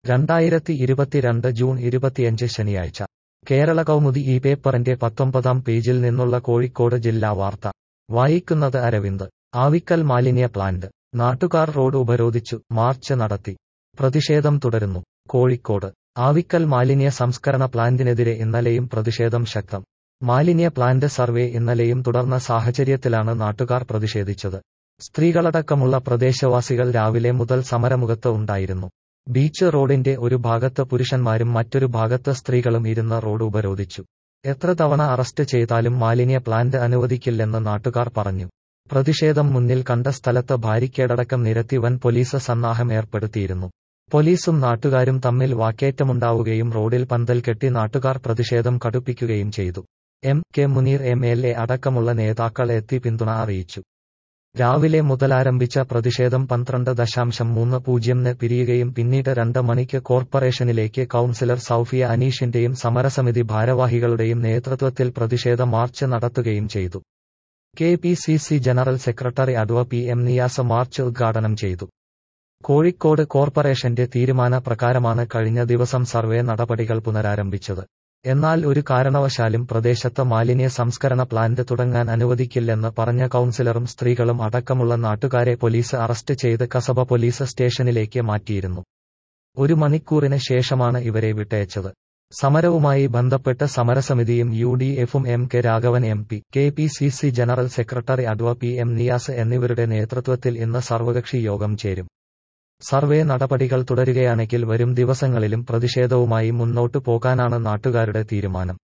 രണ്ടായിരത്തി ഇരുപത്തിരണ്ട് ജൂൺ ഇരുപത്തിയഞ്ച് ശനിയാഴ്ച കേരള കൗമുദി ഈ പേപ്പറിന്റെ പത്തൊമ്പതാം പേജിൽ നിന്നുള്ള കോഴിക്കോട് ജില്ലാ വാർത്ത വായിക്കുന്നത് അരവിന്ദ് ആവിക്കൽ മാലിന്യ പ്ലാന്റ് നാട്ടുകാർ റോഡ് ഉപരോധിച്ചു മാർച്ച് നടത്തി പ്രതിഷേധം തുടരുന്നു കോഴിക്കോട് ആവിക്കൽ മാലിന്യ സംസ്കരണ പ്ലാന്റിനെതിരെ ഇന്നലെയും പ്രതിഷേധം ശക്തം മാലിന്യ പ്ലാന്റ് സർവേ ഇന്നലെയും തുടർന്ന സാഹചര്യത്തിലാണ് നാട്ടുകാർ പ്രതിഷേധിച്ചത് സ്ത്രീകളടക്കമുള്ള പ്രദേശവാസികൾ രാവിലെ മുതൽ സമരമുഖത്ത് ഉണ്ടായിരുന്നു ബീച്ച് റോഡിന്റെ ഒരു ഭാഗത്ത് പുരുഷന്മാരും മറ്റൊരു ഭാഗത്ത് സ്ത്രീകളും ഇരുന്ന് റോഡ് ഉപരോധിച്ചു എത്ര തവണ അറസ്റ്റ് ചെയ്താലും മാലിന്യ പ്ലാന്റ് അനുവദിക്കില്ലെന്ന് നാട്ടുകാർ പറഞ്ഞു പ്രതിഷേധം മുന്നിൽ കണ്ട സ്ഥലത്ത് ബാരിക്കേഡടക്കം നിരത്തി വൻ പോലീസ് സന്നാഹം ഏർപ്പെടുത്തിയിരുന്നു പോലീസും നാട്ടുകാരും തമ്മിൽ വാക്കേറ്റമുണ്ടാവുകയും റോഡിൽ പന്തൽ കെട്ടി നാട്ടുകാർ പ്രതിഷേധം കടുപ്പിക്കുകയും ചെയ്തു M K Muneer M L A അടക്കമുള്ള നേതാക്കൾ എത്തി പിന്തുണ അറിയിച്ചു രാവിലെ മുതലാരംഭിച്ച പ്രതിഷേധം പന്ത്രണ്ട് ദശാംശം മൂന്ന് പൂജ്യംന് പിരിയുകയും പിന്നീട് രണ്ട് മണിക്ക് കോർപ്പറേഷനിലേക്ക് കൌൺസിലർ സൌഫിയ അനീഷിന്റെയും സമരസമിതി ഭാരവാഹികളുടെയും നേതൃത്വത്തിൽ പ്രതിഷേധ മാർച്ച് നടത്തുകയും ചെയ്തു K P C C general secretary adv P M Niyas march ഉദ്ഘാടനം ചെയ്തു കോഴിക്കോട് കോർപ്പറേഷന്റെ തീരുമാന പ്രകാരമാണ് കഴിഞ്ഞ ദിവസം സർവേ നടപടികൾ പുനരാരംഭിച്ചത് എന്നാൽ ഒരു കാരണവശാലും പ്രദേശത്ത് മാലിന്യ സംസ്കരണ പ്ലാന്റ് തുടങ്ങാൻ അനുവദിക്കില്ലെന്ന് പറഞ്ഞ കൌൺസിലറും സ്ത്രീകളും അടക്കമുള്ള നാട്ടുകാരെ പോലീസ് അറസ്റ്റ് ചെയ്ത് കസബ പോലീസ് സ്റ്റേഷനിലേക്ക് മാറ്റിയിരുന്നു ഒരു മണിക്കൂറിന് ശേഷമാണ് ഇവരെ വിട്ടയച്ചത് സമരവുമായി ബന്ധപ്പെട്ട് സമരസമിതിയും യു ഡി എഫും M K Raghavan M P K P C C general secretary adv P M Niyas എന്നിവരുടെ നേതൃത്വത്തിൽ ഇന്ന് സർവകക്ഷി യോഗം ചേരും സർവേ നടപടികൾ തുടരുകയാണെങ്കിൽ വരും ദിവസങ്ങളിലും പ്രതിഷേധവുമായി മുന്നോട്ടു പോകാനാണ് നാട്ടുകാരുടെ തീരുമാനം